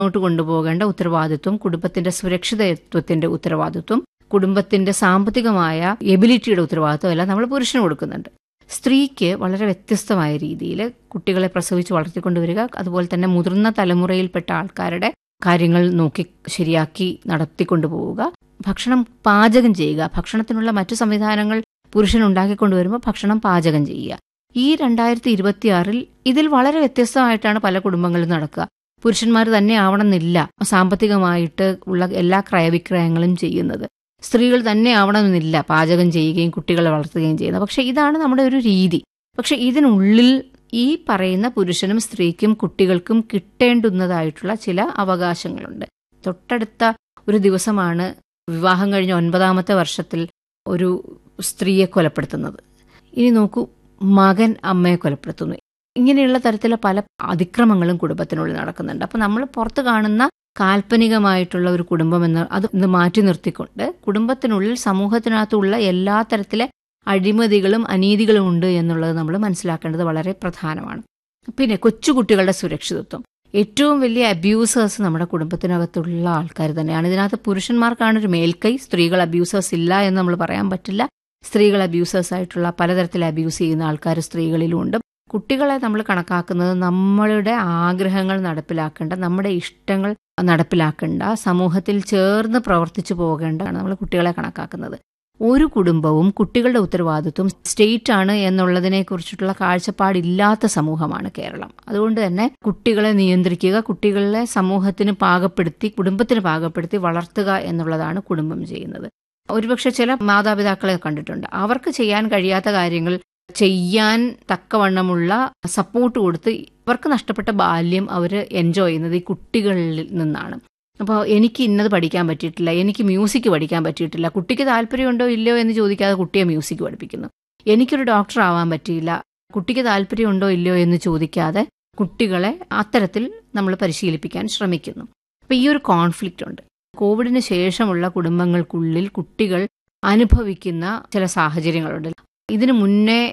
മുന്നോട്ട് കൊണ്ടുപോകേണ്ട ഉത്തരവാദിത്വം കുടുംബത്തിന്റെ സുരക്ഷിതത്വത്തിന്റെ ഉത്തരവാദിത്വം കുടുംബത്തിന്റെ സാമ്പത്തികമായ എബിലിറ്റിയുടെ ഉത്തരവാദിത്വം എല്ലാം നമ്മൾ പുരുഷന് കൊടുക്കുന്നുണ്ട് സ്ത്രീക്ക് വളരെ വ്യത്യസ്തമായ രീതിയിൽ കുട്ടികളെ പ്രസവിച്ച് വളർത്തിക്കൊണ്ടുവരിക അതുപോലെ തന്നെ മുതിർന്ന തലമുറയിൽപ്പെട്ട ആൾക്കാരുടെ കാര്യങ്ങൾ നോക്കി ശരിയാക്കി നടത്തിക്കൊണ്ടുപോവുക ഭക്ഷണം പാചകം ചെയ്യുക ഭക്ഷണത്തിനുള്ള മറ്റു സംവിധാനങ്ങൾ പുരുഷൻ ഉണ്ടാക്കിക്കൊണ്ടുവരുമ്പോൾ ഭക്ഷണം പാചകം ചെയ്യുക ഈ രണ്ടായിരത്തി ഇരുപത്തിയാറിൽ ഇതിൽ വളരെ വ്യത്യസ്തമായിട്ടാണ് പല കുടുംബങ്ങളും നടക്കുക പുരുഷന്മാർ തന്നെ ആവണമെന്നില്ല സാമ്പത്തികമായിട്ട് ഉള്ള എല്ലാ ക്രയവിക്രയങ്ങളും ചെയ്യുന്നത് സ്ത്രീകൾ തന്നെ ആവണമെന്നില്ല പാചകം ചെയ്യുകയും കുട്ടികളെ വളർത്തുകയും ചെയ്യുന്നത് പക്ഷെ ഇതാണ് നമ്മുടെ ഒരു രീതി പക്ഷെ ഇതിനുള്ളിൽ ഈ പറയുന്ന പുരുഷനും സ്ത്രീക്കും കുട്ടികൾക്കും കിട്ടേണ്ടുന്നതായിട്ടുള്ള ചില അവകാശങ്ങളുണ്ട് തൊട്ടടുത്ത ഒരു ദിവസമാണ് വിവാഹം കഴിഞ്ഞ ഒൻപതാമത്തെ വർഷത്തിൽ ഒരു സ്ത്രീയെ കൊലപ്പെടുത്തുന്നത് ഇനി നോക്കൂ മകൻ അമ്മയെ കൊലപ്പെടുത്തുന്നു ഇങ്ങനെയുള്ള തരത്തിലെ പല അതിക്രമങ്ങളും കുടുംബത്തിനുള്ളിൽ നടക്കുന്നുണ്ട് അപ്പൊ നമ്മൾ പുറത്ത് കാണുന്ന കാൽപ്പനികമായിട്ടുള്ള ഒരു കുടുംബം എന്ന് അത് ഇത് മാറ്റി നിർത്തിക്കൊണ്ട് കുടുംബത്തിനുള്ളിൽ സമൂഹത്തിനകത്തുള്ള എല്ലാ തരത്തിലെ അഴിമതികളും അനീതികളും ഉണ്ട് എന്നുള്ളത് നമ്മൾ മനസ്സിലാക്കേണ്ടത് വളരെ പ്രധാനമാണ് പിന്നെ കൊച്ചുകുട്ടികളുടെ സുരക്ഷിതത്വം ഏറ്റവും വലിയ അബ്യൂസേഴ്സ് നമ്മുടെ കുടുംബത്തിനകത്തുള്ള ആൾക്കാർ തന്നെയാണ് ഇതിനകത്ത് പുരുഷന്മാർക്കാണ് ഒരു മേൽക്കൈ സ്ത്രീകൾ അബ്യൂസേഴ്സ് ഇല്ല എന്ന് നമ്മൾ പറയാൻ പറ്റില്ല സ്ത്രീകൾ അബ്യൂസേഴ്സ് ആയിട്ടുള്ള പലതരത്തിൽ അബ്യൂസ് ചെയ്യുന്ന ആൾക്കാർ സ്ത്രീകളിലും ഉണ്ട് കുട്ടികളെ നമ്മൾ കണക്കാക്കുന്നത് നമ്മളുടെ ആഗ്രഹങ്ങൾ നടപ്പിലാക്കേണ്ട നമ്മുടെ ഇഷ്ടങ്ങൾ നടപ്പിലാക്കേണ്ട സമൂഹത്തിൽ ചേർന്ന് പ്രവർത്തിച്ചു പോകേണ്ടതാണ് നമ്മൾ കുട്ടികളെ കണക്കാക്കുന്നത് ഒരു കുടുംബവും കുട്ടികളുടെ ഉത്തരവാദിത്വം സ്റ്റേറ്റ് ആണ് എന്നുള്ളതിനെ കുറിച്ചിട്ടുള്ള കാഴ്ചപ്പാടില്ലാത്ത സമൂഹമാണ് കേരളം അതുകൊണ്ട് തന്നെ കുട്ടികളെ നിയന്ത്രിക്കുക കുട്ടികളെ സമൂഹത്തിന് പാകപ്പെടുത്തി കുടുംബത്തിന് പാകപ്പെടുത്തി വളർത്തുക എന്നുള്ളതാണ് കുടുംബം ചെയ്യുന്നത് ഒരുപക്ഷെ ചില മാതാപിതാക്കളെ കണ്ടിട്ടുണ്ട് അവർക്ക് ചെയ്യാൻ കഴിയാത്ത കാര്യങ്ങൾ ചെയ്യാൻ തക്കവണ്ണമുള്ള സപ്പോർട്ട് കൊടുത്ത് അവർക്ക് നഷ്ടപ്പെട്ട ബാല്യം അവർ എൻജോയ് ചെയ്യുന്നത് ഈ കുട്ടികളിൽ നിന്നാണ് അപ്പോൾ എനിക്ക് ഇന്നത് പഠിക്കാൻ പറ്റിയിട്ടില്ല എനിക്ക് മ്യൂസിക് പഠിക്കാൻ പറ്റിയിട്ടില്ല കുട്ടിക്ക് താല്പര്യമുണ്ടോ ഇല്ലയോ എന്ന് ചോദിക്കാതെ കുട്ടിയെ മ്യൂസിക് പഠിപ്പിക്കുന്നു എനിക്കൊരു ഡോക്ടർ ആവാൻ പറ്റിയില്ല കുട്ടിക്ക് താല്പര്യമുണ്ടോ ഇല്ലയോ എന്ന് ചോദിക്കാതെ കുട്ടികളെ അത്തരത്തിൽ നമ്മൾ പരിശീലിപ്പിക്കാൻ ശ്രമിക്കുന്നു അപ്പം ഈ ഒരു കോൺഫ്ലിക്റ്റ് ഉണ്ട് കോവിഡിന് ശേഷമുള്ള കുടുംബങ്ങൾക്കുള്ളിൽ കുട്ടികൾ അനുഭവിക്കുന്ന ചില സാഹചര്യങ്ങളുണ്ട് ഇതിനു മുന്നേ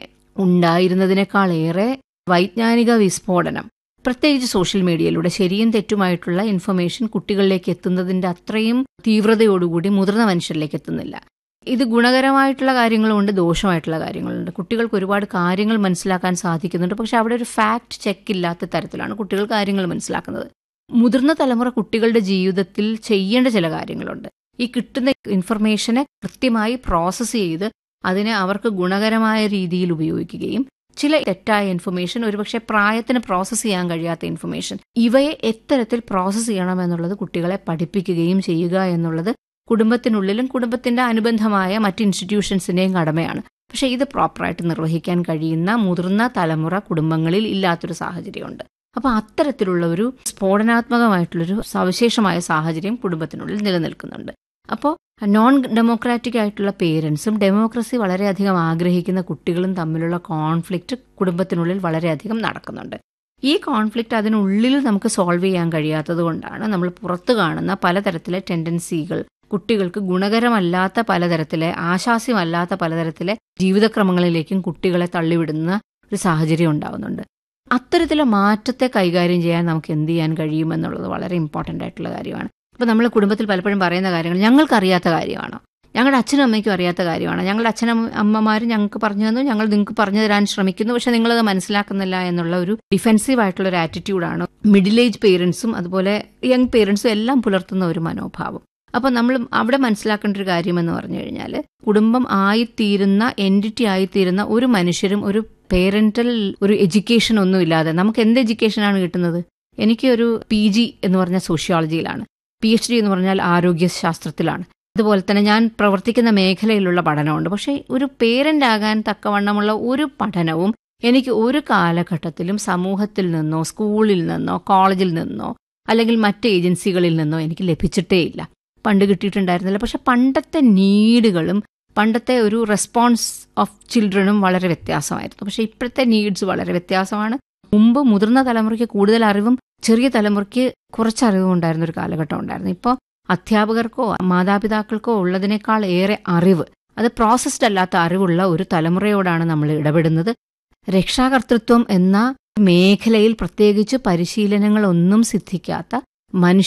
ഉണ്ടായിരുന്നതിനേക്കാളേറെ വൈജ്ഞാനിക വിസ്ഫോടനം പ്രത്യേകിച്ച് സോഷ്യൽ മീഡിയയിലൂടെ ശരിയും തെറ്റുമായിട്ടുള്ള ഇൻഫർമേഷൻ കുട്ടികളിലേക്ക് എത്തുന്നതിന്റെ അത്രയും തീവ്രതയോടുകൂടി മുതിർന്ന മനുഷ്യരിലേക്ക് എത്തുന്നില്ല ഇത് ഗുണകരമായിട്ടുള്ള കാര്യങ്ങളുമുണ്ട് ദോഷമായിട്ടുള്ള കാര്യങ്ങളുണ്ട് കുട്ടികൾക്ക് ഒരുപാട് കാര്യങ്ങൾ മനസ്സിലാക്കാൻ സാധിക്കുന്നുണ്ട് പക്ഷെ അവിടെ ഒരു ഫാക്ട് ചെക്ക് ഇല്ലാത്ത തരത്തിലാണ് കുട്ടികൾ കാര്യങ്ങൾ മനസ്സിലാക്കുന്നത് മുതിർന്ന തലമുറ കുട്ടികളുടെ ജീവിതത്തിൽ ചെയ്യേണ്ട ചില കാര്യങ്ങളുണ്ട് ഈ കിട്ടുന്ന ഇൻഫർമേഷനെ കൃത്യമായി പ്രോസസ്സ് ചെയ്ത് അതിനെ അവർക്ക് ഗുണകരമായ രീതിയിൽ ഉപയോഗിക്കുകയും ചില തെറ്റായ ഇൻഫർമേഷൻ ഒരുപക്ഷെ പ്രായത്തിന് പ്രോസസ്സ് ചെയ്യാൻ കഴിയാത്ത ഇൻഫർമേഷൻ ഇവയെ എത്തരത്തിൽ പ്രോസസ്സ് ചെയ്യണമെന്നുള്ളത് കുട്ടികളെ പഠിപ്പിക്കുകയും ചെയ്യുക എന്നുള്ളത് കുടുംബത്തിനുള്ളിലും കുടുംബത്തിന്റെ അനുബന്ധമായ മറ്റ് ഇൻസ്റ്റിറ്റ്യൂഷൻസിന്റെയും കടമയാണ് പക്ഷെ ഇത് പ്രോപ്പറായിട്ട് നിർവഹിക്കാൻ കഴിയുന്ന മുതിർന്ന തലമുറ കുടുംബങ്ങളിൽ ഇല്ലാത്തൊരു സാഹചര്യമുണ്ട് അപ്പൊ അത്തരത്തിലുള്ള ഒരു സ്ഫോടനാത്മകമായിട്ടുള്ളൊരു സവിശേഷമായ സാഹചര്യം കുടുംബത്തിനുള്ളിൽ നിലനിൽക്കുന്നുണ്ട് അപ്പോൾ നോൺ ഡെമോക്രാറ്റിക് ആയിട്ടുള്ള പേരൻസും ഡെമോക്രസി വളരെയധികം ആഗ്രഹിക്കുന്ന കുട്ടികളും തമ്മിലുള്ള കോൺഫ്ലിക്റ്റ് കുടുംബത്തിനുള്ളിൽ വളരെയധികം നടക്കുന്നുണ്ട് ഈ കോൺഫ്ലിക്റ്റ് അതിനുള്ളിൽ നമുക്ക് സോൾവ് ചെയ്യാൻ കഴിയാത്തത് കൊണ്ടാണ് നമ്മൾ പുറത്തു കാണുന്ന പലതരത്തിലെ ടെൻഡൻസികൾ കുട്ടികൾക്ക് ഗുണകരമല്ലാത്ത പലതരത്തിലെ ആശാസ്യമല്ലാത്ത പലതരത്തിലെ ജീവിതക്രമങ്ങളിലേക്കും കുട്ടികളെ തള്ളിവിടുന്ന ഒരു സാഹചര്യം ഉണ്ടാകുന്നുണ്ട് അത്തരത്തിലെ മാറ്റത്തെ കൈകാര്യം ചെയ്യാൻ നമുക്ക് എന്ത് ചെയ്യാൻ കഴിയുമെന്നുള്ളത് വളരെ ഇമ്പോർട്ടൻ്റ് ആയിട്ടുള്ള കാര്യമാണ് അപ്പോൾ നമ്മൾ കുടുംബത്തിൽ പലപ്പോഴും പറയുന്ന കാര്യങ്ങൾ ഞങ്ങൾക്കറിയാത്ത കാര്യമാണോ ഞങ്ങളുടെ അച്ഛനും അമ്മയ്ക്കും അറിയാത്ത കാര്യമാണ് ഞങ്ങളുടെ അച്ഛനും അമ്മമാർ ഞങ്ങൾക്ക് പറഞ്ഞു തന്നു ഞങ്ങൾ നിങ്ങൾക്ക് പറഞ്ഞു തരാൻ ശ്രമിക്കുന്നു പക്ഷെ നിങ്ങളത് മനസ്സിലാക്കുന്നില്ല എന്നുള്ള ഒരു ഡിഫെൻസീവ് ആയിട്ടുള്ള ഒരു ആറ്റിറ്റ്യൂഡാണ് മിഡിൽ ഏജ് പേരൻസും അതുപോലെ യങ് പേരൻസും എല്ലാം പുലർത്തുന്ന ഒരു മനോഭാവം അപ്പോൾ നമ്മൾ അവിടെ മനസ്സിലാക്കേണ്ട ഒരു കാര്യമെന്ന് പറഞ്ഞു കഴിഞ്ഞാൽ കുടുംബം ആയിത്തീരുന്ന എൻറ്റിറ്റി ആയിത്തീരുന്ന ഒരു മനുഷ്യരും ഒരു പേരന്റൽ ഒരു എഡ്യൂക്കേഷൻ ഒന്നും ഇല്ലാതെ നമുക്ക് എന്ത് എഡ്യൂക്കേഷനാണ് കിട്ടുന്നത് എനിക്ക് ഒരു പി ജി എന്ന് പറഞ്ഞ സോഷ്യോളജിയിലാണ് പി എച്ച് ഡി എന്ന് പറഞ്ഞാൽ ആരോഗ്യശാസ്ത്രത്തിലാണ് അതുപോലെ തന്നെ ഞാൻ പ്രവർത്തിക്കുന്ന മേഖലയിലുള്ള പഠനമുണ്ട് പക്ഷേ ഒരു പേരന്റ് ആകാൻ തക്കവണ്ണമുള്ള ഒരു പഠനവും എനിക്ക് ഒരു കാലഘട്ടത്തിലും സമൂഹത്തിൽ നിന്നോ സ്കൂളിൽ നിന്നോ കോളേജിൽ നിന്നോ അല്ലെങ്കിൽ മറ്റ് ഏജൻസികളിൽ നിന്നോ എനിക്ക് ലഭിച്ചിട്ടേ ഇല്ല പണ്ട് കിട്ടിയിട്ടുണ്ടായിരുന്നില്ല പക്ഷെ പണ്ടത്തെ നീഡുകളും പണ്ടത്തെ ഒരു റെസ്പോൺസ് ഓഫ് ചിൽഡ്രനും വളരെ വ്യത്യാസമായിരുന്നു പക്ഷെ ഇപ്പോഴത്തെ നീഡ്സ് വളരെ വ്യത്യാസമാണ് മുമ്പ് മുതിർന്ന തലമുറയ്ക്ക് കൂടുതൽ അറിവും ചെറിയ തലമുറയ്ക്ക് കുറച്ച് അറിവും ഉണ്ടായിരുന്ന ഒരു കാലഘട്ടം ഉണ്ടായിരുന്നു ഇപ്പോൾ അധ്യാപകർക്കോ മാതാപിതാക്കൾക്കോ ഉള്ളതിനേക്കാൾ ഏറെ അറിവ് അത് പ്രോസസ്ഡ് അല്ലാത്ത അറിവുള്ള ഒരു തലമുറയോടാണ് നമ്മൾ ഇടപെടുന്നത് രക്ഷാകർതൃത്വം എന്ന മേഖലയിൽ പ്രത്യേകിച്ച് പരിശീലനങ്ങളൊന്നും സിദ്ധിക്കാത്ത മനുഷ്യ